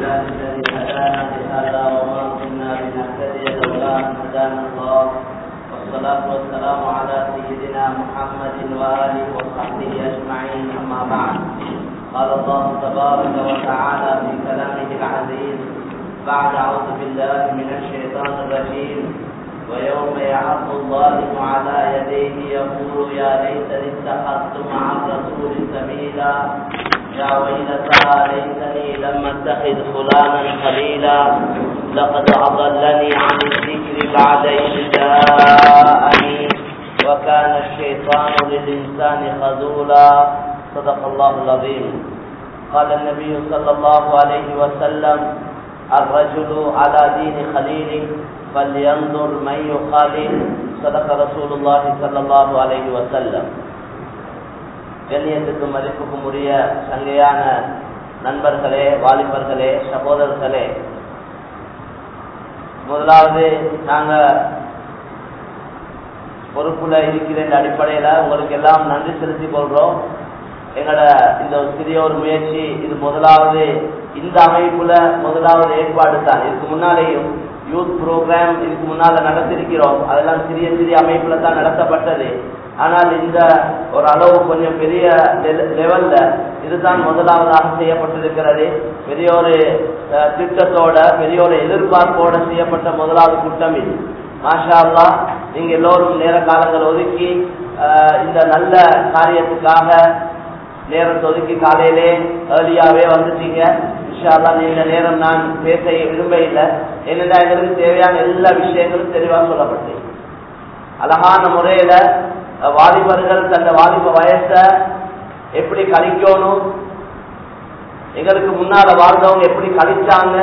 لله الذي هدانا لهذا وما كنا لنهتدي لولا ان هدانا الله والصلاه والسلام على سيدنا محمد واله وصحبه اجمعين اما بعد قال الله تبارك وتعالى في كلامه العزيز بعد اعوذ بالله من الشيطان الرجيم ويوم يعض الظالم على يديه يقول يا ليتني اتخذت مع الرسول سبيلا يا ويلتى ليتني لم اتخذ فلانا خليلا لقد اضلني عن الذكر بعد اذ جاءني وكان الشيطان للانسان خذولا صدق الله العظيم قال النبي صلى الله عليه وسلم الرجل على دين خليله فلينظر من يخالف صدق رسول الله صلى الله عليه وسلم கண்ணியத்துக்கும் மதிப்புக்கும் உரிய சங்கையான நண்பர்களே வாலிபர்களே சகோதரர்களே முதலாவது நாங்க பொறுப்புல இருக்கிற இந்த அடிப்படையில உங்களுக்கு எல்லாம் நன்றி செலுத்திக் கொள்றோம் எங்களோட இந்த சிறிய ஒரு முயற்சி இது முதலாவது இந்த அமைப்புல முதலாவது ஏற்பாடு தான் இதுக்கு முன்னாலேயும் யூத் ப்ரோக்ராம் இதுக்கு முன்னால நடத்திருக்கிறோம் அதெல்லாம் சிறிய சிறிய அமைப்புல தான் நடத்தப்பட்டது ஆனால் இந்த ஒரு அளவு கொஞ்சம் பெரிய லெவல்ல இதுதான் முதலாவதாக செய்யப்பட்டிருக்கிறது பெரிய ஒரு திட்டத்தோட பெரிய ஒரு எதிர்பார்ப்போட செய்யப்பட்ட முதலாவது கூட்டம் இது மாஷா அல்லா நீங்க எல்லோரும் நேர காலங்கள் ஒதுக்கி இந்த நல்ல காரியத்துக்காக நேரத்தை ஒதுக்கி காலையிலே ஏர்லியாவே வந்துட்டீங்க இன்ஷால்லா நீண்ட நேரம் நான் பேச விரும்ப இல்லை என்னடா எங்களுக்கு தேவையான எல்லா விஷயங்களும் தெளிவாக சொல்லப்பட்டு அழகான முறையில வாலிபர்கள் தந்த வாலிப வயச எப்படி கழிக்கணும் எங்களுக்கு முன்னால வாழ்ந்தவங்க எப்படி கழிச்சாங்க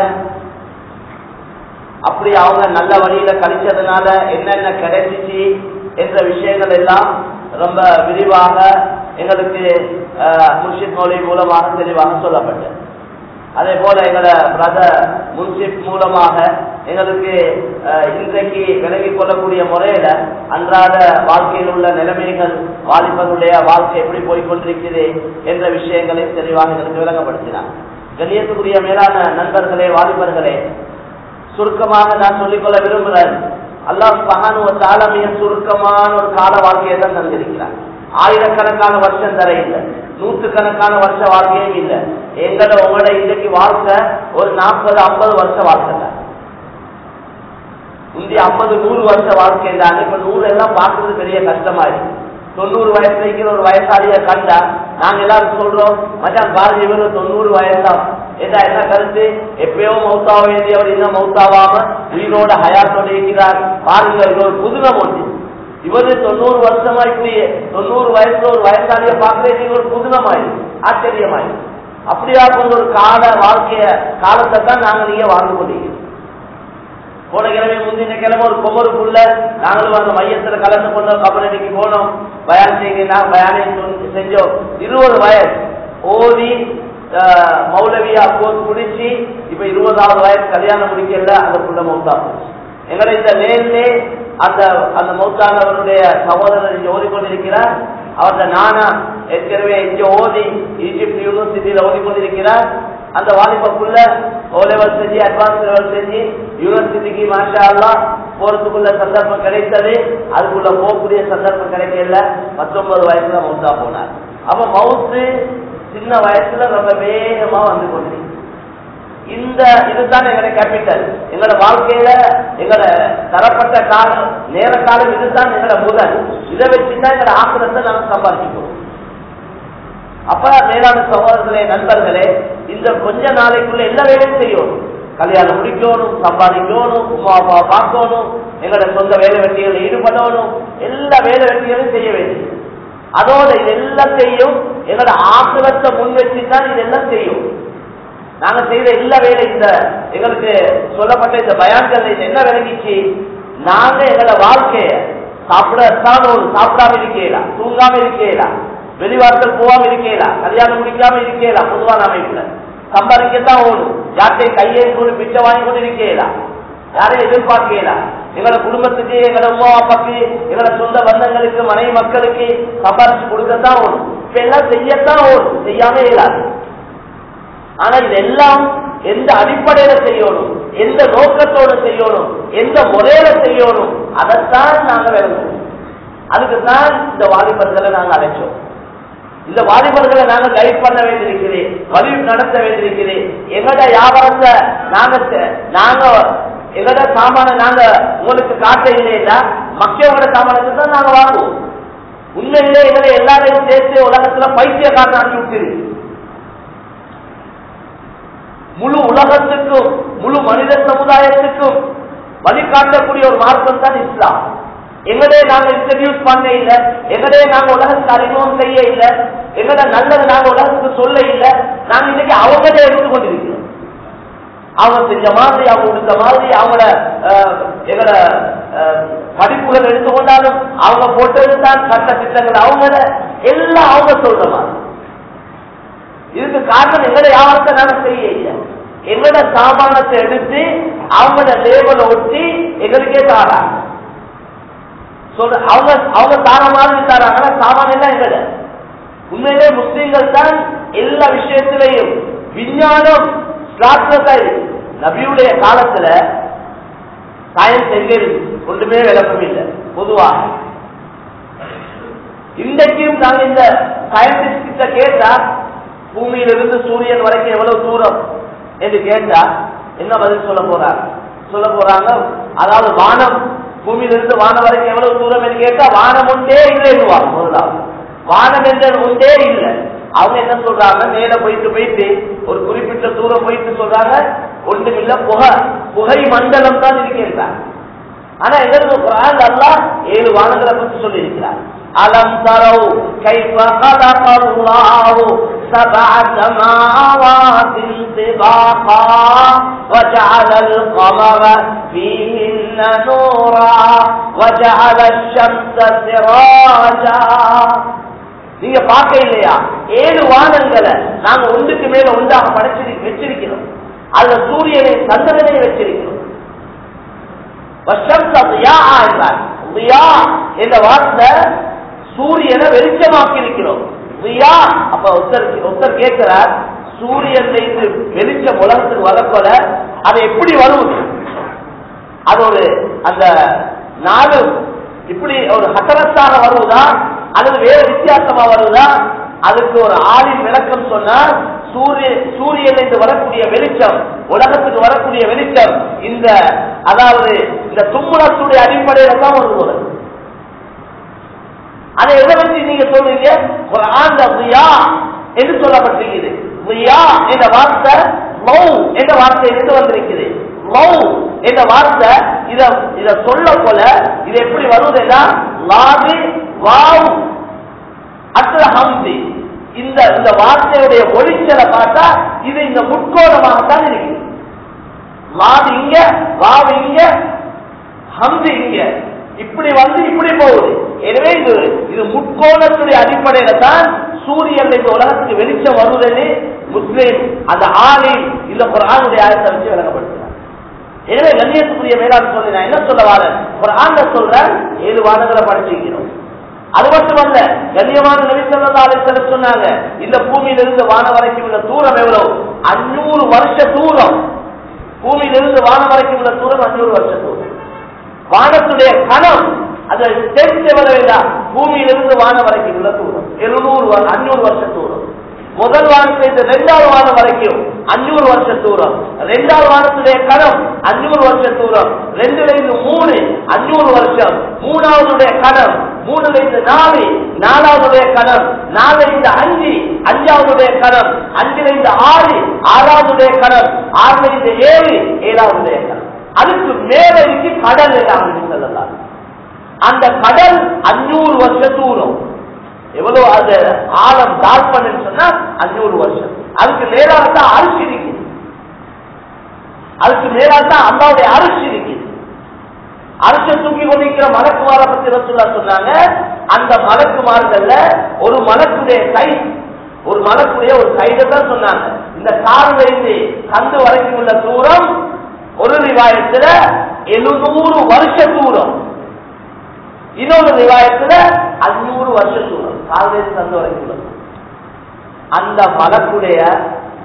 அப்படி அவங்க நல்ல வழியில கழிச்சதுனால என்னென்ன கிடைச்சிச்சு என்ற விஷயங்கள் எல்லாம் ரொம்ப விரிவாக எங்களுக்கு முர்ஷித் மொழி மூலமாக தெளிவாக சொல்லப்பட்டது அதே போல எங்களோட பிரதர் முன்சிப் மூலமாக எங்களுக்கு இன்றைக்கு விலகிக் கொள்ளக்கூடிய முறையில அன்றாட வாழ்க்கையில் உள்ள நிலைமைகள் வாலிபர்களுடைய வாழ்க்கை எப்படி போய்கொண்டிருக்கிறது என்ற விஷயங்களை தெளிவாக எங்களுக்கு விளங்கப்படுத்தினார் கண்ணியத்துக்குரிய மேலான நண்பர்களே வாலிபர்களே சுருக்கமாக நான் சொல்லிக்கொள்ள விரும்புகிறேன் அல்லாஹ் மகானுவ தாளமிய சுருக்கமான ஒரு கால வாழ்க்கையை தான் தந்திருக்கிறார் ஆயிரக்கணக்கான வருஷம் தர இல்லை நூற்றுக்கணக்கான வருஷ வாழ்க்கையும் இல்லை எங்கட உங்களோட இன்றைக்கு வாழ்க்கை ஒரு நாற்பது ஐம்பது வருஷ வாழ்க்கை தான் முந்தைய ஐம்பது நூறு வருஷ வாழ்க்கை தான் இப்ப நூறு எல்லாம் பார்க்கறது பெரிய கஷ்டமா இருக்கு தொண்ணூறு வயசுல இருக்கிற ஒரு வயசாளிய கண்டா நாங்க எல்லாரும் சொல்றோம் மச்சான் பாரதி இவரு தொண்ணூறு வயசுதான் என்ன என்ன கருத்து எப்பயோ மௌத்தாவ வேண்டியவர் இன்னும் மௌத்தாவாம உயிரோட ஹயாத்தோட இருக்கிறார் பாருங்க இது ஒரு புதுமை ஒன்று இவரு தொண்ணூறு வருஷமா இப்படி தொண்ணூறு வயசுல ஒரு வயசாளிய பாக்குறது ஒரு புதுனமாயி ஆச்சரியமாயி அப்படியா கொண்ட ஒரு கால வாழ்க்கைய காலத்தை தான் நாங்க நீங்க வாழ்ந்து கொண்டிருக்கிறோம் போன கிழமை முந்தின கிழமை ஒரு குமருக்குள்ள நாங்களும் அந்த மையத்துல கலந்து கொண்டோம் கபரடிக்கு போனோம் பயான் செய்ய பயானை செஞ்சோம் இருபது வயசு ஓதி மௌலவியா போது குடிச்சு இப்ப இருபதாவது வயசு கல்யாணம் முடிக்கல அந்த புள்ள மௌத்தா போச்சு எங்களை இந்த நேரிலே அந்த அந்த மௌத்தானவருடைய சகோதரர் இங்க ஓதிக்கொண்டிருக்கிறார் அவருடைய நானா ஏற்கனவே இங்க ஓதி ஈஜிப்ட் யூனிவர்சிட்டியில ஓதிக்கொண்டிருக்கிறார் அந்த வாலிபக்குள்ள ஓ லெவல் செஞ்சு அட்வான்ஸ் லெவல் செஞ்சு யூனிவர்சிட்டிக்கு மாஷா அல்லா போறதுக்குள்ள சந்தர்ப்பம் கிடைத்தது அதுக்குள்ள போகக்கூடிய சந்தர்ப்பம் கிடைக்கல பத்தொன்பது வயசுல மவுத்தா போனார் அப்ப மவுத்து சின்ன வயசுல ரொம்ப வேகமா வந்து கொண்டிருக்கு இந்த இதுதான் எங்களோட கேபிட்டல் எங்களோட வாழ்க்கையில எங்களோட தரப்பட்ட காலம் நேர காலம் இதுதான் எங்களோட முதல் இதை வச்சுதான் எங்களோட ஆக்கிரத்தை நாங்கள் சம்பாதிக்கிறோம் அப்ப மேலான சகோதரர்களே நண்பர்களே இந்த கொஞ்ச நாளைக்குள்ள எல்லா வேலையும் செய்யணும் கல்யாணம் முடிக்கணும் சம்பாதிக்கணும் உமா அப்பா பார்க்கணும் எங்களோட சொந்த வேலை வெட்டிகளில் ஈடுபடணும் எல்லா வேலை வெட்டிகளும் செய்ய வேண்டியது அதோட இது எல்லாத்தையும் எங்களோட ஆக்கிரத்தை முன் வச்சு தான் இதெல்லாம் செய்யும் நாங்க செய்த எல்லா வேலை இந்த எங்களுக்கு சொல்லப்பட்ட இந்த பயான்கள் இது என்ன விளங்கிச்சு நாங்க எங்களோட வாழ்க்கைய சாப்பிடத்தான் ஒரு சாப்பிடாம இருக்கலாம் தூங்காம இருக்கலாம் வெளிவாசல் போகாம இருக்கலாம் கல்யாணம் முடிக்காம இருக்கலாம் பொதுவான அமைப்புல சம்பாதிக்கத்தான் ஓடும் யார்கிட்டையும் கையை கொண்டு பிச்சை வாங்கி கொண்டு இருக்கலாம் யாரையும் எதிர்பார்க்கலாம் எங்களோட குடும்பத்துக்கு எங்களோட அம்மா அப்பாக்கு எங்களோட சொந்த பந்தங்களுக்கு மனைவி மக்களுக்கு சம்பாதிச்சு கொடுக்கத்தான் ஓடும் இப்ப எல்லாம் செய்யத்தான் ஓடும் செய்யாம இயலாது ஆனா இதெல்லாம் எந்த அடிப்படையில செய்யணும் எந்த நோக்கத்தோட செய்யணும் எந்த முறையில செய்யணும் அதைத்தான் நாங்க விளங்குவோம் அதுக்கு தான் இந்த வாலிபர்களை நாங்க அழைச்சோம் இந்த வாலிபர்களை நாங்க கைட் பண்ண வேண்டியிருக்கிறேன் வழி நடத்த வேண்டியிருக்கிறேன் எங்கட வியாபாரத்தை நாங்க செ- நாங்க எங்கட சாமான நாங்க உங்களுக்கு காட்ட இல்லைன்னா மக்களோட சாமானத்தை தான் நாங்க வாங்குவோம் உண்மையிலே எங்களை எல்லாரையும் சேர்த்து உலகத்துல பைத்திய காட்ட அனுப்பி விட்டுருக்கு முழு உலகத்துக்கும் முழு மனித சமுதாயத்துக்கும் வழிகாட்டக்கூடிய ஒரு மார்க்கம் தான் இஸ்லாம் எங்கடே நாங்க இன்ட்ரடியூஸ் பண்ண இல்ல எங்கடே நாங்க உலகத்துக்கு அறிமுகம் செய்ய இல்ல எங்கட நல்லது நாங்க உலகத்துக்கு சொல்ல இல்ல நாங்க இன்னைக்கு அவங்களே எடுத்து கொண்டிருக்கிறோம் அவங்க செஞ்ச மாதிரி அவங்க கொடுத்த மாதிரி அவங்களோட அஹ், எங்களோட அஹ், படிப்புகள் எடுத்துக்கொண்டாலும் அவங்க போட்டது தான் சட்ட திட்டங்கள் அவங்கள எல்லாம் அவங்க சொல்ற மாதிரி இதுக்கு காரணம் எங்கட யாவத்தை நாங்க செய்ய இல்லை எங்கட சாமானத்தை எடுத்து அவங்களோட லேபலை ஒட்டி எங்களுக்கே தாராங்க சொல்ற அவங்க அவங்க தார மாதிரி தராங்கன்னா சாமான் எல்லாம் எங்கட உண்மையிலே முஸ்லீம்கள் தான் எல்லா விஷயத்திலையும் விஞ்ஞானம் ஸ்லாட்லஸ் ஆயிருக்கு நபியுடைய காலத்துல சயின்ஸ் எங்க இருக்கு ஒன்றுமே விளக்கம் இல்லை பொதுவா இன்றைக்கும் நாங்க இந்த சயின்டிஸ்ட் கிட்ட கேட்டா பூமியிலிருந்து சூரியன் வரைக்கும் எவ்வளவு தூரம் என்று கேட்டா என்ன பதில் சொல்ல போறாங்க சொல்ல போறாங்க அதாவது வானம் பூமியிலிருந்து வானம் வரைக்கும் எவ்வளவு தூரம் என்று கேட்டா வானம் ஒன்றே இல்லைன்னுவாங்க முதலாவது வானம் என்ற ஒன்றே இல்லை அவங்க என்ன சொல்றாங்க மேல போயிட்டு போயிட்டு ஒரு குறிப்பிட்ட தூரம் போயிட்டு சொல்றாங்க ஒன்றும் இல்ல புகை புகை மண்டலம் தான் இருக்கின்றாங்க ஆனா எங்களுக்கு குரான் அல்லாஹ் ஏழு வானங்களை பற்றி சொல்லி இருக்கிறார் அலம் தரவு கைஃப خلق الله سبع سماوات طباقا وجعل القمر فيهن نورا وجعل الشمس سراجا நீங்க பார்க்க இல்லையா ஏழு வானங்களை நாங்க ஒன்றுக்கு மேல ஒன்றாக படைச்சிரு வச்சிருக்கிறோம் அதுல சூரியனை சந்திரனை வச்சிருக்கிறோம் வஷம்ச தியாஆ என்றார். தியா என்ற வார்த்தை சூரியனை வெளிச்சமாக்கி இருக்கிறோம் தியா அப்ப ஒருத்தர் ஒருத்தர் கேட்கிறார் சூரியன் வெளிச்சம் உலகத்துக்கு வரப்போல அது எப்படி வரும் அது ஒரு அந்த நாலு இப்படி ஒரு ஹசரத்தாக வருவதா அல்லது வேற வித்தியாசமா வருவதா அதுக்கு ஒரு ஆளின் விளக்கம் சொன்னா சூரிய சூரியன் என்று வரக்கூடிய வெளிச்சம் உலகத்துக்கு வரக்கூடிய வெளிச்சம் இந்த அதாவது இந்த தும்முலத்துடைய அடிப்படையில தான் வருவது அதை எதை வச்சு நீங்க சொல்றீங்க ஒரு ஆண்ட வியா என்று சொல்லப்பட்டிருக்கிறது வியா என்ற வார்த்தை மௌ என்ற வார்த்தை இருந்து வந்திருக்கிறது மௌ என்ற வார்த்தை இத இத சொல்ல போல இது எப்படி வருவதுன்னா லாது வாவ் அற்ற ஹம்தி இந்த இந்த வார்த்தையுடைய ஒளிச்சலை பார்த்தா இது இந்த முட்கோணமாகத்தான் இருக்கு லாது இங்க வாவு இங்க ஹம்து இங்க இப்படி வந்து இப்படி போகுது எனவே இது இது முட்கோணத்துடைய அடிப்படையில தான் சூரியன் இந்த உலகத்துக்கு வெளிச்சம் வருவதுன்னு முஸ்லீம் அந்த ஆளில் இந்த குரானுடைய ஆயத்தை வச்சு விளங்கப்படுத்துறார் எனவே கண்ணியத்துக்குரிய மேலாண் சொல்லி நான் என்ன சொல்ல வரேன் குரான்ல சொல்றேன் ஏழு வாரங்களை படிச்சிருக்கிறோம் அது மட்டுமல்ல கண்ணியமான நபிசல்லாலே சொன்னாங்க இந்த பூமியிலிருந்து வானம் வரைக்கும் உள்ள தூரம் எவ்வளவு அஞ்சூறு வருஷ தூரம் பூமியிலிருந்து வானம் வரைக்கும் உள்ள தூரம் அஞ்சூறு வருஷ தூரம் வானத்துடைய கணம் அது டெஸ்ட் எவ்வளவு வேண்டாம் பூமியிலிருந்து வானம் வரைக்கும் உள்ள தூரம் எழுநூறு அஞ்சூறு வருஷ தூரம் முதல் வானத்திலிருந்து இரண்டாவது வானம் வரைக்கும் அஞ்சூறு வருஷ தூரம் இரண்டாவது வானத்துடைய கணம் அஞ்சூறு வருஷ தூரம் ரெண்டுல இருந்து மூணு அஞ்சூறு வருஷம் மூணாவதுடைய கணம் மூணுல இருந்து நாலு நாலாவதுடைய கணம் நாலுல இருந்து அஞ்சு அஞ்சாவதுடைய கணம் அஞ்சுல இருந்து ஆறு ஆறாவதுடைய கணம் ஆறுல இருந்து ஏழு ஏழாவதுடைய கணம் அதுக்கு மேல இருக்கு கடல் எல்லாம் சொல்லலாம் அந்த கடல் அஞ்சூறு வருஷ தூரம் எவ்வளவு அது ஆழம் தாழ்பன்னு சொன்னா அஞ்சூறு வருஷம் அதுக்கு மேலாக தான் அரிசி இருக்குது அதுக்கு மேலாக தான் அம்மாவுடைய அரிசி இருக்குது அரச தூக்கி கொண்டிருக்கிற மலக்குமார பத்தி ரசூல்லா சொன்னாங்க அந்த மலக்குமார்கள்ல ஒரு மலக்குடைய சைஸ் ஒரு மலக்குடைய ஒரு சைடை தான் சொன்னாங்க இந்த காலில் இருந்து கந்து வரைக்கும் உள்ள தூரம் ஒரு ரிவாயத்துல எழுநூறு வருஷ தூரம் இன்னொரு ரிவாயத்துல அஞ்சூறு வருஷ தூரம் காலில் இருந்து கந்து வரைக்கும் உள்ள தூரம். அந்த மலக்குடைய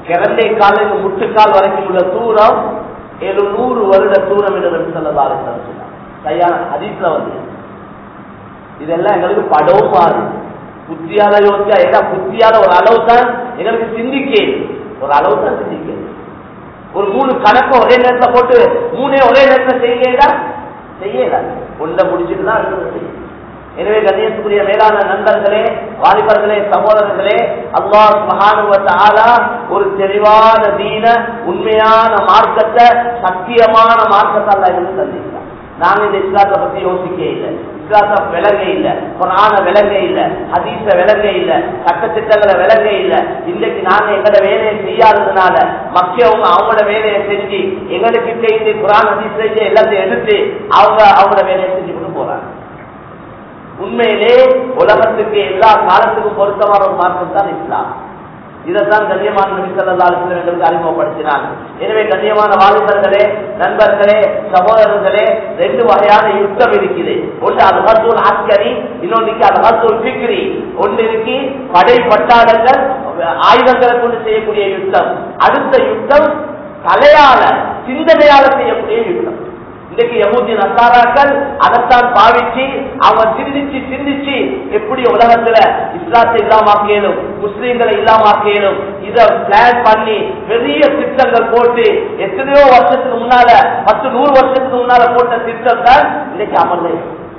கிரண்டை காலில் முட்டுக்கால் வரைக்கும் உள்ள தூரம் எழுநூறு வருட தூரம் என்று நபி ஸல்லல்லாஹு அலைஹி வஸல்லம் சொன்னார் சரியான ஹதீஸ்ல வந்து இதெல்லாம் எங்களுக்கு படவும் மாறு புத்தியால யோசிச்சா ஏன்னா புத்தியால ஒரு அளவு தான் எங்களுக்கு சிந்திக்க ஒரு அளவு தான் சிந்திக்க ஒரு மூணு கணக்கு ஒரே நேரத்துல போட்டு மூணே ஒரே நேரத்துல செய்யல செய்யல ஒன்றை முடிச்சுட்டு தான் அடுத்தது செய்யும் எனவே கண்ணியத்துக்குரிய மேலான நண்பர்களே வாலிபர்களே சகோதரர்களே அல்லாஹ் சுப்ஹானஹு வ தஆலா ஒரு தெளிவான தீன உண்மையான மார்க்கத்தை சத்தியமான மார்க்கத்தை அல்லாஹ் எங்களுக்கு தந்திருக்கிறார் நாங்க இந்த இஸ்லாத்தை பத்தி யோசிக்க இல்லை இஸ்லாத்தை விளங்க இல்ல குரான விளங்க இல்ல ஹதீஸ விளங்க இல்ல சட்டத்திட்டங்களை விளங்க இல்ல இன்னைக்கு நாங்க எங்களோட வேலையை செய்யாததுனால மக்கள் அவங்களோட வேலையை செஞ்சு எங்களுக்கு இந்த குரான் ஹதீஸ் செஞ்சு எல்லாத்தையும் எடுத்து அவங்க அவங்களோட வேலையை செஞ்சு கொண்டு போறாங்க உண்மையிலே உலகத்துக்கு எல்லா காலத்துக்கும் பொருத்தமான ஒரு மார்க்கம் தான் இஸ்லாம் இதைத்தான் கண்ணியமான நபி ஸல்லல்லாஹு அலைஹி வஸல்லம் எங்களுக்கு அறிமுகப்படுத்தினாங்க எனவே கண்ணியமான வாலிபர்களே நண்பர்களே சகோதரர்களே ரெண்டு வகையான யுத்தம் இருக்குது ஒன்று அது ஹசூல் ஆஸ்கரி இன்னொன்றுக்கு அது ஹசூல் பிக்ரி ஒன்று இருக்கு படை பட்டாளங்கள் ஆயுதங்களை கொண்டு செய்யக்கூடிய யுத்தம் அடுத்த யுத்தம் தலையால சிந்தனையால செய்யக்கூடிய யுத்தம் இன்னைக்கு யமூதி நசாராக்கள் அதைத்தான் பாவிச்சு அவங்க சிந்திச்சு சிந்திச்சு எப்படி உலகத்துல இஸ்லாத்தை இல்லாமக்கியலும் முஸ்லீம்களை இல்லாமக்கியலும் இத பிளான் பண்ணி பெரிய திட்டங்கள் போட்டு எத்தனையோ வருஷத்துக்கு முன்னால பத்து நூறு வருஷத்துக்கு முன்னால போட்ட திட்டம் தான் இன்னைக்கு அமர்ந்து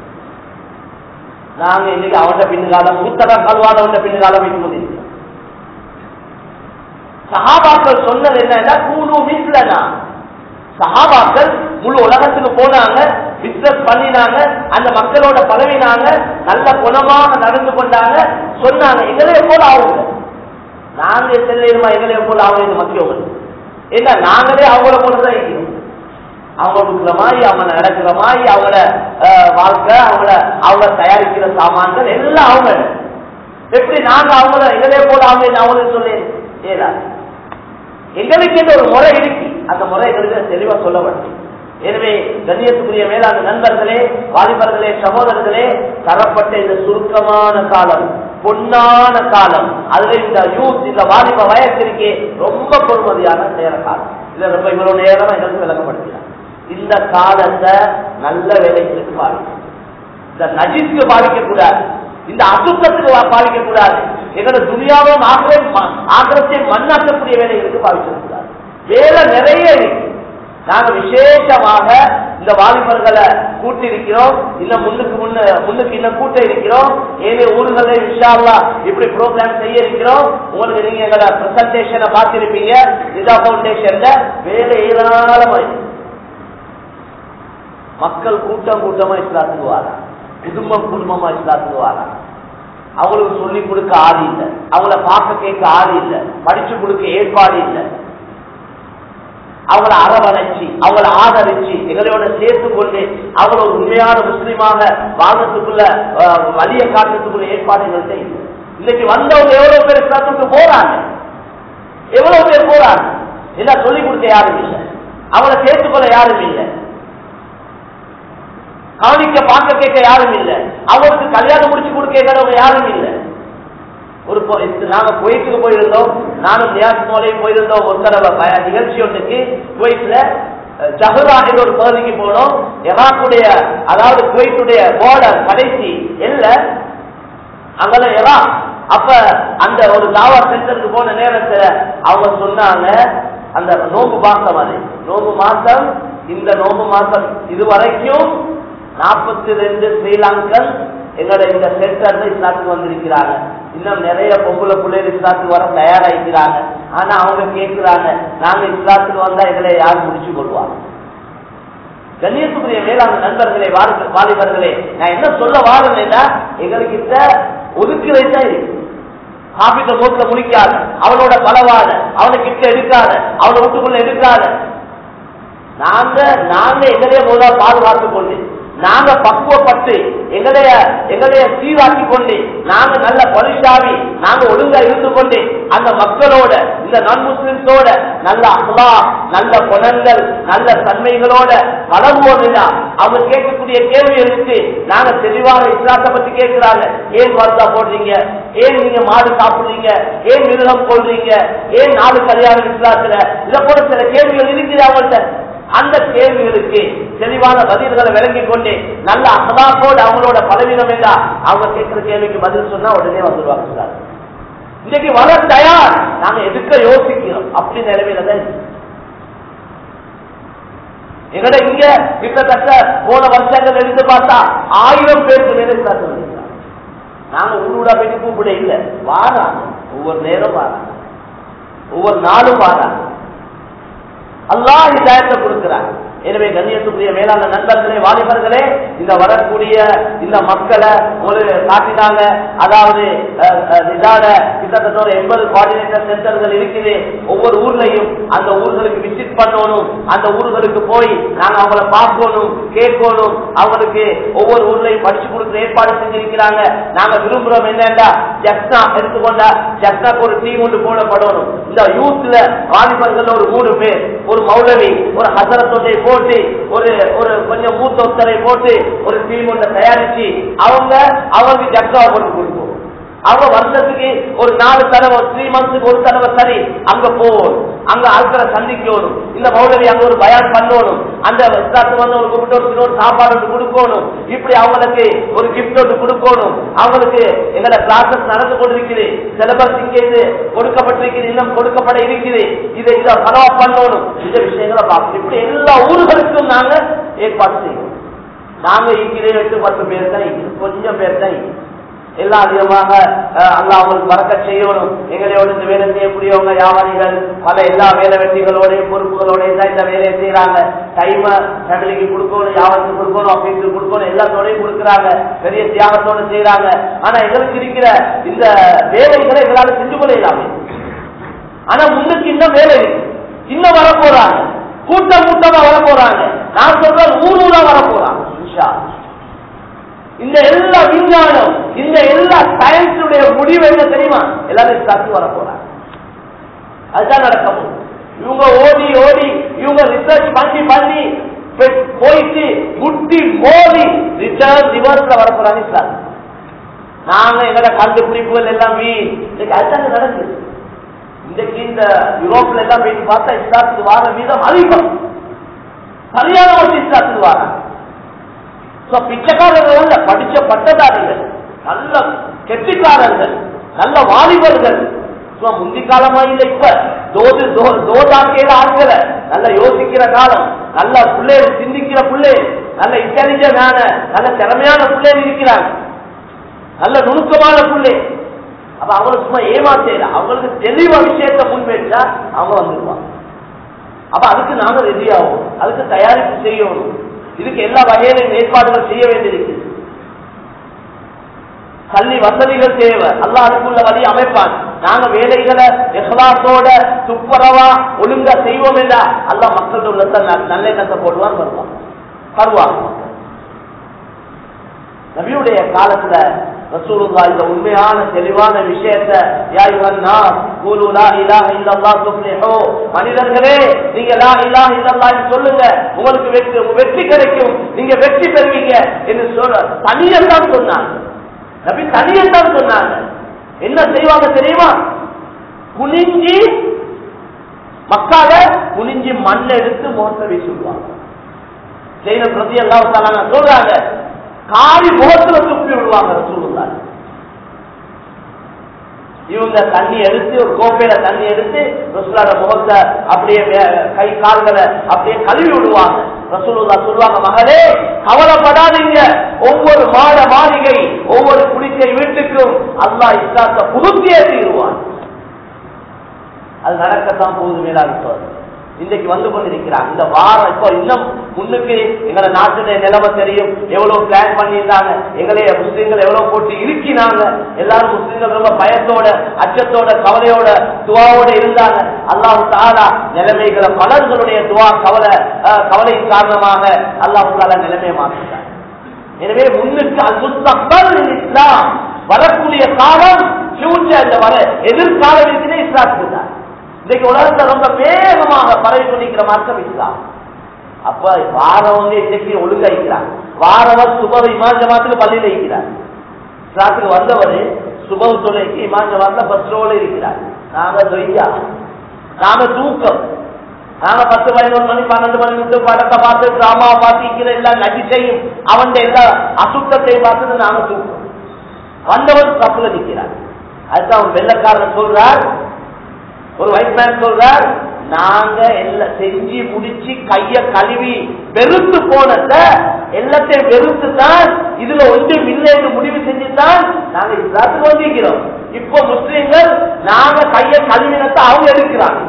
நாங்க இன்னைக்கு அவன்கிட்ட பின்னுகாலம் மூத்தகம் கல்வானவன் பின்னுகாலம் வைக்க முடியும் சஹாபாக்கள் சொன்னது என்னன்னா கூணு மிஸ்லனா சஹாபாக்கள் முழு உலகத்துக்கு போனாங்க பிசினஸ் பண்ணினாங்க அந்த மக்களோட பழவினாங்க நல்ல குணமாக நடந்து கொண்டாங்க சொன்னாங்க எங்களைய போல ஆகுங்க நாங்க செல்லுமா எங்களைய போல ஆகுங்க மக்கள் ஏன்னா நாங்களே அவங்கள போலதான் இருக்கிறோம் அவங்க கொடுக்குற மாதிரி அவங்க நடக்கிற மாதிரி அவங்கள அஹ், வாழ்க்கை அவங்கள அவங்க தயாரிக்கிற சாமான்கள் எல்லாம் அவங்க எப்படி நாங்க அவங்கள எங்களைய போல அவங்க அவங்களுக்கு சொல்லி ஏதா எங்களுக்கு இந்த ஒரு முறை இருக்கு அந்த முறை எங்களுக்கு தெளிவா சொல்ல வேண்டும் எனவே கண்ணியத்துக்குரிய மேலான நண்பர்களே வாலிபர்களே சகோதரர்களே தரப்பட்ட இந்த சுருக்கமான காலம் பொன்னான காலம் அதுல இந்த யூத் இந்த வாலிப வயசு இருக்கே ரொம்ப பொறுமதியான நேர காலம் இதுல ரொம்ப இவ்வளவு நேரம் எங்களுக்கு விளக்கப்படுத்தினார் இந்த காலத்தை நல்ல வேலைகளுக்கு பாருங்க இந்த நஜிஸ்க்கு பாதிக்க கூடாது இந்த அசுத்தத்துக்கு பாதிக்க கூடாது எங்களோட துணியாவும் ஆக்கிரத்தை மண்ணாக்கக்கூடிய வேலைகளுக்கு பாதிக்க கூடாது வேலை நிறைய இருக்கு நாங்க விசேஷமாக இந்த வாலிபர்களை கூட்டி இருக்கிறோம் இன்னும் முன்னுக்கு முன்ன முன்னுக்கு இன்னும் கூட்ட இருக்கிறோம் ஏழு ஊர்களில் விஷாலா இப்படி ப்ரோக்ராம் செய்ய இருக்கிறோம் உங்களுக்கு நீங்க எங்களோட பிரசன்டேஷனை பார்த்திருப்பீங்க நிதா பவுண்டேஷன்ல வேலை ஏராளமா இருக்கு மக்கள் கூட்டம் கூட்டமா இஸ்லாத்துக்கு வாரா குடும்பம் குடும்பமா இஸ்லாத்துக்கு வாரா அவங்களுக்கு சொல்லிக் கொடுக்க ஆள் இல்லை அவங்கள பார்க்க கேட்க ஆள் இல்லை படிச்சு கொடுக்க ஏற்பாடு இல்லை அவங்கள அரவணைச்சு அவங்கள ஆதரிச்சு எங்களோட சேர்த்து கொண்டு அவங்கள ஒரு உண்மையான முஸ்லீமாக வாழ்றதுக்குள்ள அஹ், வழியை காட்டுறதுக்குள்ள ஏற்பாடு எங்கள்கிட்ட இல்லை இன்னைக்கு வந்தவங்க எவ்வளவு பேர் இஸ்லாத்துக்கு போறாங்க எவ்வளவு பேர் போறாங்க எல்லாம் சொல்லிக் கொடுக்க யாரும் இல்லை அவங்கள சேர்த்துக்கொள்ள யாரும் இல்லை கவனிக்க பார்க்க கேட்க யாரும் இல்லை அவருக்கு கல்யாணம் முடிச்சு கொடுக்க கேட்கறவங்க யாரும் இல்லை ஒரு பொ- இது நாங்க குவைத்துக்கு போயிருந்தோம் நானும் நியாஸ் மோலையும் போயிருந்தோம் ஒரு தடவை பய- நிகழ்ச்சி ஒன்றுக்கு குவைத்ல அஹ், ஜஹரா என்ற ஒரு பகுதிக்கு போனோம் எராக்குடைய அதாவது குவைத்துடைய பார்டர் கடைசி எல்ல அங்கெல்லாம் எராக் அப்ப அந்த ஒரு தாவா சென்டருக்கு போன நேரத்துல அவங்க சொன்னாங்க அந்த நோம்பு மாசம் அது நோம்பு மாசம் இந்த நோம்பு மாசம் இதுவரைக்கும் நாற்பத்தி ரெண்டு ஸ்ரீலங்கன் எங்களோட இந்த சென்டர்ல இஸ்லாத்துக்கு வந்திருக்கிறாங்க இன்னும் நிறைய பொம்பளை பிள்ளைகள் இஸ்லாத்துக்கு வர தயாராகிறாங்க ஆனா அவங்க கேட்கிறாங்க நாங்க இஸ்லாத்துக்கு வந்தா எங்களை யார் முடிச்சு கொள்வாங்க கண்ணியத்துக்குரிய வேளாண் நண்பர்களே வாலிப- வாலிபர்களே நான் என்ன சொல்ல வாரேன்னா எங்ககிட்ட ஒதுக்குறது தான் இருக்கு காப்பீட்டு மூத்துல முடிக்காத அவனோட பலவாத அவனை கிட்ட எடுக்காத அவனை விட்டுக்குள்ள எடுக்காத நாங்க நாங்க எங்களையே முதல்ல பாதுகாத்துக் கொண்டு நாங்க பக்குவப்பட்டு எங்களைய எங்களைய சீராக்கி கொண்டு நாங்க நல்ல பரிசாவி நாங்க ஒழுங்கா இருந்து கொண்டு அந்த மக்களோட இந்த நான் முஸ்லிம்ஸோட நல்ல அஹ்லா நல்ல குணங்கள் நல்ல தன்மைகளோட பழகுவோம்னா அவங்க கேட்கக்கூடிய கேள்விகளுக்கு நாங்க தெளிவான இஸ்லாத்தை பத்தி கேட்கிறாங்க ஏன் மருந்தா போடுறீங்க ஏன் நீங்க மாடு சாப்பிடுறீங்க ஏன் மிருகம் கொள்றீங்க ஏன் நாலு கல்யாணம் இஸ்லாத்துல இதை போல சில கேள்விகள் இருக்குது அவங்கள்ட்ட அந்த கேள்விகளுக்கு தெளிவான பதில்களை விளங்கி கொண்டு நல்ல அகலாக்கோடு அவங்களோட பலவீனம் இல்ல அவங்க கேட்கிற கேள்விக்கு பதில் சொன்னா உடனே வந்துடுவாங்க சார் இன்னைக்கு வர தயார் நாங்க எதுக்க யோசிக்கிறோம் அப்படி நிலைமையில தான் இருக்கு. எங்கட இங்க கிட்டத்தட்ட போன வருஷங்கள் எடுத்து பார்த்தா ஆயிரம் பேருக்கு நினைச்சாங்க நாங்க ஊருடா போய் கூப்பிட இல்ல வாராங்க ஒவ்வொரு நேரம் வாராங்க ஒவ்வொரு நாளும் வாராங்க அல்லாஹ் இதாயத்தை கொடுக்கிறார் எனவே கண்ணியத்துக்குரிய மேலான நண்பர்களே வாலிபர்களே இந்த வரக்கூடிய இந்த மக்களை ஒரு காட்டினாங்க அதாவது அஹ், அஹ், இதால கிட்டத்தட்ட ஒரு எண்பது கோஆர்டினேட்டர் சென்டர்கள் இருக்குது ஒவ்வொரு ஊர்லயும் அந்த ஊர்களுக்கு விசிட் பண்ணணும் அந்த ஊர்களுக்கு போய் நாங்க அவங்கள பார்க்கணும் கேட்கணும் அவங்களுக்கு ஒவ்வொரு ஊர்லயும் படிச்சு கொடுக்குற ஏற்பாடு செஞ்சிருக்கிறாங்க நாங்க விரும்புறோம் என்னண்டா ஜப்னா எடுத்துக்கொண்டா ஜப்னாக்கு ஒரு டீம் ஒன்று போடப்படணும் இந்த யூத்ல வாலிபர்கள் ஒரு மூணு பேர் ஒரு மௌலவி ஒரு ஹசரத்தொட்டை போட்டு ஒரு ஒரு கொஞ்சம் மூத்தொத்தரை போட்டு ஒரு டீம் ஒன்றை தயாரிச்சு அவங்க அவங்க ஜப்னா போட்டு கொடுப்போம் அவங்க வருஷத்துக்கு ஒரு நாலு தடவை த்ரீ மந்த்ஸுக்கு ஒரு தடவை சரி அங்க போகணும் அங்க ஆட்களை சந்திக்கணும் இந்த மௌலவி அங்க ஒரு பயான் பண்ணணும் அந்த இஸ்லாத்துக்கு வந்து ஒரு கூப்பிட்டு ஒரு சின்ன ஒரு சாப்பாடு ஒன்று கொடுக்கணும் இப்படி அவங்களுக்கு ஒரு கிஃப்ட் ஒன்று கொடுக்கணும் அவங்களுக்கு எங்களோட கிளாஸஸ் நடந்து கொண்டிருக்குது சிலபஸ் இங்கே இது கொடுக்கப்பட்டிருக்குது இன்னும் கொடுக்கப்பட இருக்குது இதை இதை ஃபாலோ பண்ணணும் இந்த விஷயங்களை பார்க்கணும் இப்படி எல்லா ஊர்களுக்கும் நாங்க ஏற்பாடு செய்யணும் நாங்க இருக்கிற எட்டு பத்து பேர் தான் இருக்குது கொஞ்சம் பேர் தான் இருக்குது எல்லாம் அதிகமாக அஹ், அல்லாஹ் அவங்களுக்கு பறக்க செய்யணும் எங்களோட இந்த வேலை செய்யக்கூடியவங்க வியாபாரிகள் பல எல்லா வேலை வெட்டிகளோடையும் பொறுப்புகளோடையும் தான் இந்த வேலையை செய்யறாங்க டைம ஃபேமிலிக்கு கொடுக்கணும் வியாபாரத்துக்கு கொடுக்கணும் ஆபீஸுக்கு கொடுக்கணும் எல்லாத்தோடையும் கொடுக்குறாங்க பெரிய தியாகத்தோட செய்யறாங்க ஆனா எங்களுக்கு இருக்கிற இந்த வேலைகளை எங்களால செஞ்சு கொள்ள இல்லாம ஆனா முன்னுக்கு இன்னும் வேலை இருக்கு இன்னும் வர போறாங்க கூட்டம் கூட்டமா வர போறாங்க நான் சொல்றேன் ஊர் ஊரா வர போறாங்க இன்ஷா அல்லாஹ். இந்த எல்லா விஞ்ஞானம் இந்த எல்லா சயின்ஸுடைய முடிவு என்ன தெரியுமா எல்லாரும் கத்து வர போறாங்க அதுதான் நடக்க போகுது இவங்க ஓடி ஓடி இவங்க ரிசர்ச் பண்ணி பண்ணி பெ- போயிட்டு முட்டி மோதி ரிட்டர்ன் ரிவர்ஸ்ல வர போறாங்க இஸ்லாம் நாங்க எங்களோட கண்டுபிடிப்புகள் எல்லாம் வீண் இன்னைக்கு அதுதான் நடக்குது இன்றைக்கு இந்த யூரோப்ல எல்லாம் போயிட்டு பார்த்தா இஸ்லாத்துக்கு வார வீதம் அதிகம் சரியான ஒரு இஸ்லாத்துக்கு வாராங்க So, பிச்சைக்காரர்கள் அல்ல படிச்ச பட்டதாரிகள் நல்ல கெட்டிக்காரர்கள் நல்ல வாலிபர்கள் So, முந்தி காலமா இல்ல இப்ப தோது தோதாக்கையில ஆட்களை நல்ல யோசிக்கிற காலம் நல்ல பிள்ளைகள் சிந்திக்கிற பிள்ளைகள் நல்ல இன்டெலிஜென்டான நல்ல திறமையான பிள்ளைகள் இருக்கிறாங்க நல்ல நுணுக்கமான பிள்ளை அப்ப அவங்களுக்கு சும்மா ஏமாத்தேல அவங்களுக்கு தெளிவா விஷயத்தை முன்வைச்சா அவங்க வந்துருவாங்க அப்ப அதுக்கு நாம ரெடி ஆகும் அதுக்கு தயாரிப்பு செய்யணும் இதுக்கு எல்லா வகையிலும் ஏற்பாடுகள் செய்ய வேண்டியிருக்கு கல்வி வசதிகள் தேவை அல்லாஹ் அதுக்குள்ள வழி அமைப்பான் நாங்க வேலைகளை எஹ்லாசோட துப்புரவா ஒழுங்கா செய்வோம் என்றா அல்லாஹ் மக்கள் உள்ளத்தை நல்லெண்ணத்தை போடுவான் வருவான் வருவாங்க நபியுடைய காலத்துல ரசூலுல்லாஹ் இந்த உண்மையான தெளிவான விஷயத்தை யா யுஹன்னா கூலு லா இலாஹ இல்லல்லாஹ் துஃப்லிஹு மனிதர்களே நீங்க லா இலாஹ இல்லல்லாஹ் சொல்லுங்க உங்களுக்கு வெற்றி வெற்றி கிடைக்கும் நீங்க வெற்றி பெறுவீங்க என்று சொல்ல தனியத்தான் சொன்னாங்க நபி தனியத்தான் சொன்னாங்க என்ன செய்வாங்க தெரியுமா குனிஞ்சி மக்கால குனிஞ்சி மண் எடுத்து முகத்தை வீசுவாங்க செய்த பிரதி எல்லாம் சொல்றாங்க காரி முகத்துல துப்பி விடுவாங்க ரசூலுல்லாஹ் இவங்க தண்ணி எடுத்து ஒரு கோப்பையில தண்ணி எடுத்து ரசூலோட முகத்தை அப்படியே வே- கை கால்களை அப்படியே கழுவி விடுவாங்க ரசூலுல்லா சொல்லுவாங்க மகளே கவலைப்படாதீங்க ஒவ்வொரு மாட மாளிகை ஒவ்வொரு குடிசை வீட்டுக்கும் அல்லாஹ் இஸ்லாத்தை புகுத்தியே தீருவான் அது நடக்கத்தான் போகுது மேலாக சொல்றது இன்னைக்கு வந்து கொண்டிருக்கிறாங்க இந்த வாரம் இப்போ இன்னும் முன்னுக்கு எங்களை நாட்டுடைய நிலைமை தெரியும் எவ்வளவு பிளான் பண்ணியிருந்தாங்க எங்களைய முஸ்லீம்கள் எவ்வளவு போட்டு இருக்கினாங்க எல்லாரும் முஸ்லீம்கள் ரொம்ப பயத்தோட அச்சத்தோட கவலையோட துவாவோட இருந்தாங்க அல்லாஹ் தாலா நிலைமைகளை பலர்களுடைய துவா கவலை அஹ், கவலையின் காரணமாக அல்லாஹ் தாலா நிலைமையை மாற்றிட்டாங்க எனவே முன்னுக்கு அல்முஸ்தக்பல் இஸ்லாம் வரக்கூடிய காலம் ஃபியூச்சர் இந்த வர எதிர்காலம் இருக்குன்னே இஸ்லாத்துக்கு தான் இன்னைக்கு உலகத்தை ரொம்ப வேகமாக பரவி கொண்டிருக்கிற மார்க்கம் இஸ்லாம் அப்ப வாரவங்க இன்னைக்கு ஒழுங்கா இருக்கிறார் வாரவர் சுப இமான் ஜமாத்துக்கு பள்ளியில இருக்கிறார் இஸ்லாத்துக்கு வந்தவர் சுபம் தொலைக்கு இமான் ஜமாத்ல பஸ்ரோல இருக்கிறார் நாங்க தொய்யா நாங்க தூக்கம் நாங்க பத்து பதினொரு மணி பன்னெண்டு மணி விட்டு படத்தை பார்த்து டிராமாவை பார்த்து இருக்கிற எல்லா நடிச்சையும் அவன் எல்லா அசுத்தத்தையும் பார்த்துட்டு நாங்க தூக்கம் வந்தவன் தப்புல நிற்கிறார் அதுதான் அவன் வெள்ளக்காரன் சொல்றார் ஒரு வைட் மேன் சொல்றார் நாங்க எல்லாம் செஞ்சு முடிச்சு கைய கழுவி வெறுத்து போனத எல்லாத்தையும் வெறுத்து தான் இதுல ஒன்றும் இல்லை என்று முடிவு செஞ்சுதான் நாங்க இஸ்லாத்துக்கு வந்திருக்கிறோம் இப்போ முஸ்லீம்கள் நாங்க கைய கழுவினத்தை அவங்க எடுக்கிறாங்க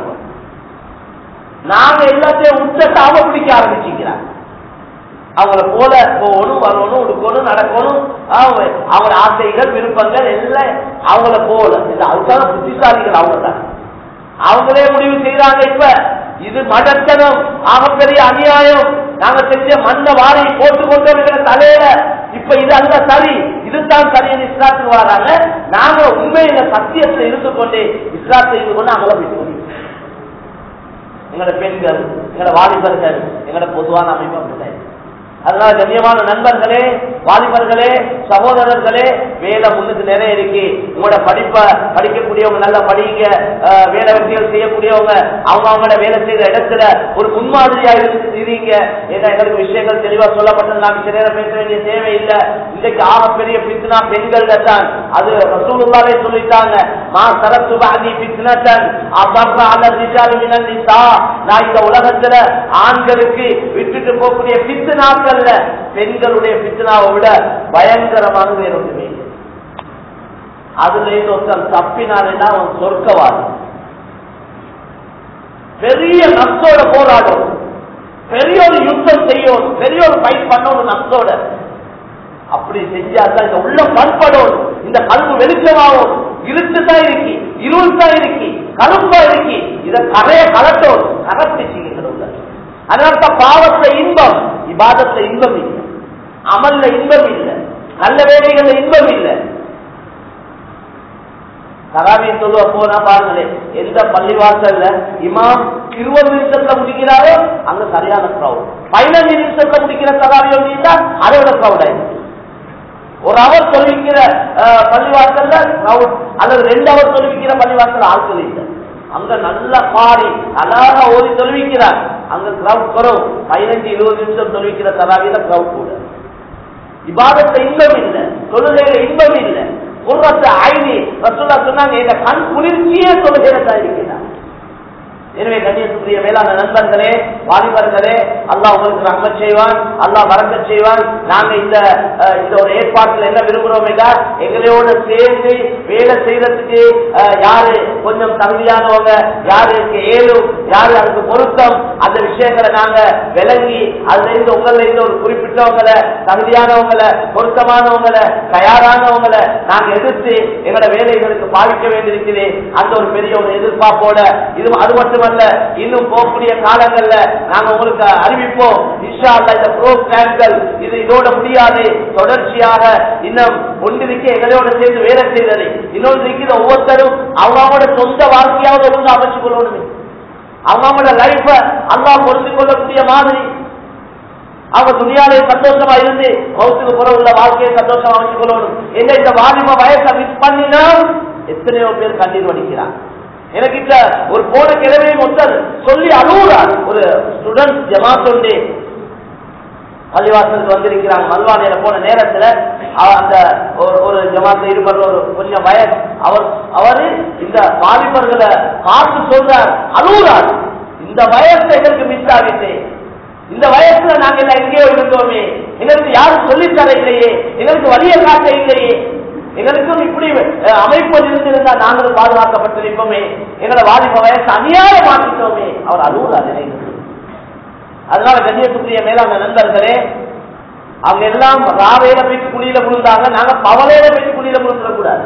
நாங்க எல்லாத்தையும் உச்சத்தை அவங்க பிடிக்க ஆரம்பிச்சுக்கிறாங்க அவங்கள போல போகணும் வரணும் உடுக்கணும் நடக்கணும் அவங்க அவங்க ஆசைகள் விருப்பங்கள் எல்லாம் அவங்கள போல இது அதுக்காக புத்திசாலிகள் அவங்க தான் அவங்களே முடிவு செய்யறாங்க இப்ப இது மடத்தனம் ஆகப்பெரிய அநியாயம் நாங்க செஞ்ச மண்ண வாரி போட்டு கொண்டு இருக்கிற தலையில இப்ப இது அல்ல சரி இதுதான் சரியான இஸ்லாத்துக்கு வராங்க நாங்க உண்மையில சத்தியத்தை இருந்து கொண்டு இஸ்லாத்தை இருந்து கொண்டு அமல போயிட்டு எங்களோட பெண்கள் எங்களோட வாலிபர்கள் எங்களோட பொதுவான அமைப்பு அப்படிதான் அதனால கண்ணியமான நண்பர்களே வாலிபர்களே சகோதரர்களே வேலை முன்னுக்கு நிறைய இருக்கு உங்களோட படிப்பை படிக்கக்கூடியவங்க நல்லா படிங்க அஹ், வேலை வெற்றிகள் செய்யக்கூடியவங்க அவங்க அவங்களோட வேலை செய்யற இடத்துல ஒரு முன்மாதிரியா இருங்க ஏன்னா எங்களுக்கு விஷயங்கள் தெளிவா சொல்லப்பட்டது நாம் சில நேரம் பேச வேண்டிய தேவை இல்லை இன்றைக்கு ஆகப்பெரிய பித்னா பெண்கள் தான் அது ரசூலுல்லாவே சொல்லிட்டாங்க மா சரத்து பாதி பித்னத்தன் அபர்ற அல ரிஜாலு மினல் நிசா நான் இந்த உலகத்துல ஆண்களுக்கு விட்டுட்டு போகக்கூடிய பித்னாக்கள்ல பெண்களுடைய பித்னாவை விட பயங்கரமானது வேற ஒன்றுமே இல்லை அதுல இருந்து ஒருத்தன் தப்பினாலேன்னா அவன் சொர்க்கவாதி பெரிய நப்சோட போராடும் பெரிய ஒரு யுத்தம் செய்யும் பெரிய ஒரு ஃபைட் பண்ணணும் நப்சோட அப்படி செஞ்சாதான் இந்த உள்ள பண்படும் இந்த கல்வி வெளிச்சமாகும் இருட்டு தான் இருக்கு இருள் தான் இருக்கு கருப்பா இருக்கு இத கரைய கலட்டும் கலத்தி செய்யுங்கள் உள்ள அதனால தான் பாவத்துல இன்பம் இபாதத்துல இன்பம் இல்லை அமல்ல இன்பம் இல்லை நல்ல வேலைகள்ல இன்பம் இல்லை தராவி சொல்லுவ போனா பாருங்களேன் எந்த பள்ளிவாசல்ல இமாம் இருபது நிமிஷத்துல முடிக்கிறாரோ அங்க சரியான கிரௌட் பதினஞ்சு நிமிஷத்துல முடிக்கிற தராவி அப்படின்னா அதோட கிரௌட் ஆயிடுச்சு ஒரு அவர் சொல்லிக்கிற அஹ், பள்ளிவாசல்ல கிரௌட் அல்லது ரெண்டு அவர் சொல்லிக்கிற பள்ளிவாசல் ஆட்கள் இல்லை அங்க நல்ல பாடி அழகா ஓதி தொழுவிக்கிறார் அங்க கிரௌட் குறவு பதினஞ்சு இருபது நிமிஷம் தொழுவிக்கிற தராவியில கிரௌட் கூட இபாதத்தை இன்பம் இல்லை தொழுகையில இன்பம் இல்லை குர்ரத்தை ஐனி ரசூல்லா சொன்னாங்க இந்த கண் குளிர்ச்சியே தொழுகையில இருக்கிறார் எனவே கண்ணியத்துக்குரிய மேலான நண்பர்களே வாலிபர்களே அல்லாஹ் உங்களுக்கு ரஹ்மத் செய்வான் அல்லாஹ் வரக்கச் செய்வான் நாங்க இந்த அஹ், இந்த ஒரு ஏற்பாட்டில் என்ன விரும்புகிறோம் என்றால் எங்களோட சேர்ந்து வேலை செய்யறதுக்கு அஹ், யாரு கொஞ்சம் தகுதியானவங்க யாருக்கு ஏழும் யாரு அதுக்கு பொருத்தம் அந்த விஷயங்களை நாங்க விளங்கி அதுல இருந்து உங்கள இருந்து ஒரு குறிப்பிட்டவங்களை தகுதியானவங்களை பொருத்தமானவங்களை தயாரானவங்களை நாங்க எதிர்த்து எங்களோட வேலைகளுக்கு பாதிக்க வேண்டியிருக்குது அந்த ஒரு பெரிய ஒரு எதிர்பார்ப்போட இது அது மட்டுமல்ல இன்னும் போகக்கூடிய காலங்கள்ல நாங்க உங்களுக்கு அறிவிப்போம் இன்ஷா அல்லாஹ் இந்த ப்ரோக்ராம்கள் இது இதோட முடியாது தொடர்ச்சியாக இன்னும் ஒன்றிற்கு எங்களோட சேர்ந்து வேலை செய்தது இன்னொன்று இருக்குது ஒவ்வொருத்தரும் அவங்களோட சொந்த வாழ்க்கையாவது ஒழுங்கு அமைச்சு கொள்ளணுமே அவங்களோட லைஃப அல்லாஹ் பொறுத்து கொள்ளக்கூடிய மாதிரி அவங்க துணியாலே சந்தோஷமா இருந்து மௌத்துக்கு புற உள்ள வாழ்க்கையை சந்தோஷமா அமைச்சு கொள்ளணும் என்ன இந்த வாலிப வயசை மிஸ் பண்ணினா எத்தனையோ பேர் கண்ணீர் வடிக்கிறாங்க எனக்கு இந்த ஒரு போன கிழமை மொத்தம் சொல்லி அழுகுறார் ஒரு ஸ்டூடெண்ட் ஜமாத் உண்டு பள்ளிவாசலுக்கு வந்திருக்கிறாங்க மல்வானையில போன நேரத்துல அவ- அந்த ஒரு- ஒரு ஜமாத்துல இருப்பவர் ஒரு கொஞ்சம் வயசு அவர் அவரு இந்த வாலிபர்களை பார்த்து சொல்றார் அழுகுறார் இந்த வயசு எங்களுக்கு மிஸ் ஆகிட்டு இந்த வயசுல நாங்க எல்லாம் எங்கேயோ இருந்தோமே எங்களுக்கு யாரும் சொல்லித் தர இல்லையே எங்களுக்கு வழிய காட்ட இல்லையே எங்களுக்கும் இப்படி அஹ், அமைப்பு இருந்திருந்தா நாங்களும் பாதுகாக்கப்பட்டிருப்போமே எங்களோட வாலிப வயசு அநியாயம் மாற்றிட்டோமே அவர் அழுகுறார் நினைக்கிறது அதனால கண்ணியத்துக்குரிய மேலான நண்பர்களே அவங்க எல்லாம் ராவையில போயிட்டு குழியில விழுந்தாங்க நாங்க பவலையில போயிட்டு குழியில விழுந்துடக்கூடாது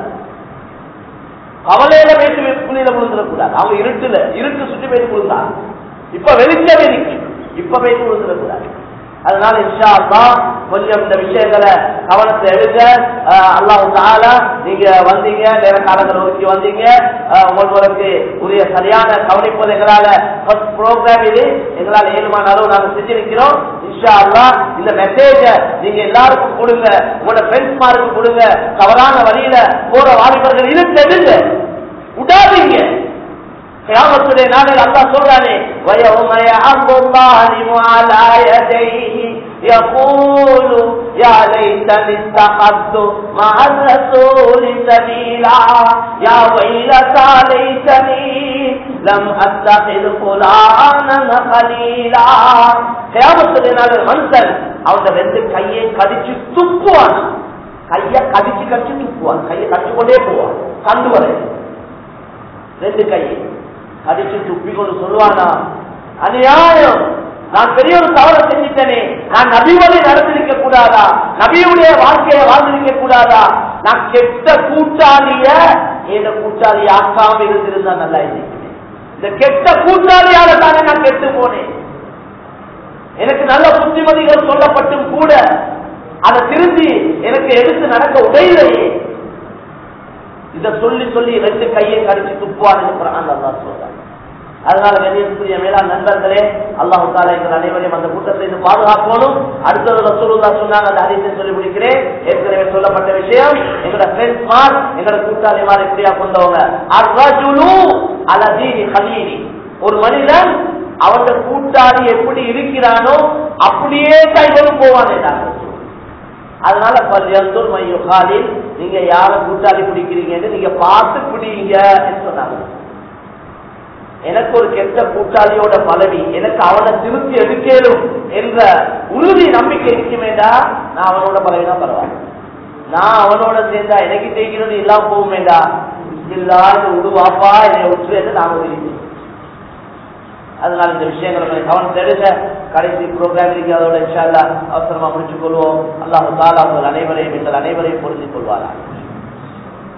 பவலையில போயிட்டு குழியில விழுந்துடக்கூடாது அவங்க இருட்டுல இருட்டு சுற்றி போயிட்டு விழுந்தாங்க இப்ப வெளிச்சம் இருக்கு இப்ப போயிட்டு விழுந்துடக்கூடாது அதனால இன்ஷா அல்லாஹ் கொஞ்சம் இந்த விஷயங்களை கவனத்தை எடுங்க அஹ் அல்லாஹ் தாலா நீங்க வந்தீங்க நேர காலங்கள் ஒதுக்கி வந்தீங்க அஹ் உங்களுக்கு உரிய சரியான கவனிப்பது எங்களால ஃபர்ஸ்ட் ப்ரோக்ராம் இது எங்களால ஏழுமான அளவு நாங்க செஞ்சிருக்கிறோம் இன்ஷா அல்லாஹ் இந்த மெசேஜ நீங்க எல்லாருக்கும் கொடுங்க உங்களோட ஃப்ரெண்ட்ஸ் மாருக்கு கொடுங்க தவறான வழியில போற வாலிபர்கள் இருக்க விடாதீங்க கியாமத்துடைய நாளில் அல்லாஹ் சொல்றானே وَيَوْمَ يَعَضُّ الظَّالِمُ عَلَى يَدَيْهِ يَقُولُ يَا لَيْتَنِي اتَّخَذْتُ مَعَ الرَّسُولِ سَبِيلًا يَا وَيْلَتَى لَيْتَنِي لَمْ أَتَّخِذْ فُلَانًا خَلِيلًا கியாமத்துடைய நாளில் மனுஷன் அவன் ரெண்டு கையை கடிச்சு துப்புவான் கையை கடிச்சு கடிச்சு துப்புவான் கையை கடிச்சு கொண்டே போவான் கண்டு வரை ரெண்டு கையை அடிச்சு துப்பி கொண்டு சொல்லுவானா அநியாயம் நான் பெரிய ஒரு தவறு செஞ்சிட்டேனே நான் நபி வழி நடந்திருக்க கூடாதா நபியுடைய வாழ்க்கையை வாழ்ந்திருக்க கூடாதா நான் கெட்ட கூட்டாளிய என் கூட்டாளி ஆக்காம இருந்திருந்தா நல்லா இருந்திருக்கிறேன் இந்த கெட்ட கூட்டாளியால தானே நான் கெட்டு போனேன் எனக்கு நல்ல புத்திமதிகள் சொல்லப்பட்டும் கூட அதை திரும்பி எனக்கு எடுத்து நடக்க உடையிலையே இத சொல்லி சொல்லி ரெண்டு கையை கடிச்சு துப்புவான்னு அல்லாஹ் சொல்றாங்க அதனால கண்ணியத்துக்குரிய மேலாண் நண்பர்களே அல்லாஹு தாலா எங்கள் அனைவரையும் அந்த கூட்டத்தை இருந்து பாதுகாக்கணும் அடுத்தது ரசூலுல்லா சொன்னாங்க அந்த ஹதீஸை சொல்லி முடிக்கிறேன் ஏற்கனவே சொல்லப்பட்ட விஷயம் எங்களோட ஃப்ரெண்ட்ஸ் மார் எங்களோட கூட்டாளிமார் எப்படியா கொண்டவங்க அர்ரஜுலு அலதீனி கலீனி ஒரு மனிதன் அவன் கூட்டாளி எப்படி இருக்கிறானோ அப்படியே கைகளும் போவானே நாங்கள் அதனால பல்யந்தூர் மையோ காலில் நீங்க யார கூட்டாளி பிடிக்கிறீங்கன்னு நீங்க பார்த்து பிடிங்க சொன்னாங்க எனக்கு ஒரு கெட்ட கூட்டாளியோட பதவி எனக்கு அவனை திருத்தி எடுக்கலும் என்ற உறுதி நம்பிக்கை இருக்குமேடா நான் அவனோட பதவி தான் பரவாயில்ல நான் அவனோட சேர்ந்தா எனக்கு தேய்க்கிறது இல்லாம போகுமேடா இல்லா இந்த உடுவாப்பா என்னை உற்று என்று நான் உறுதி அதனால இந்த விஷயங்களை கொஞ்சம் கவனம் எடுங்க கடைசி ப்ரோக்ராம் இருக்கு அதோட இன்ஷா அல்லா அவசரமா முடிச்சுக் கொள்வோம் அல்லாஹு தாலா உங்கள் அனைவரையும் எங்கள் அனைவரையும் பொருந்திக் கொள்வாரா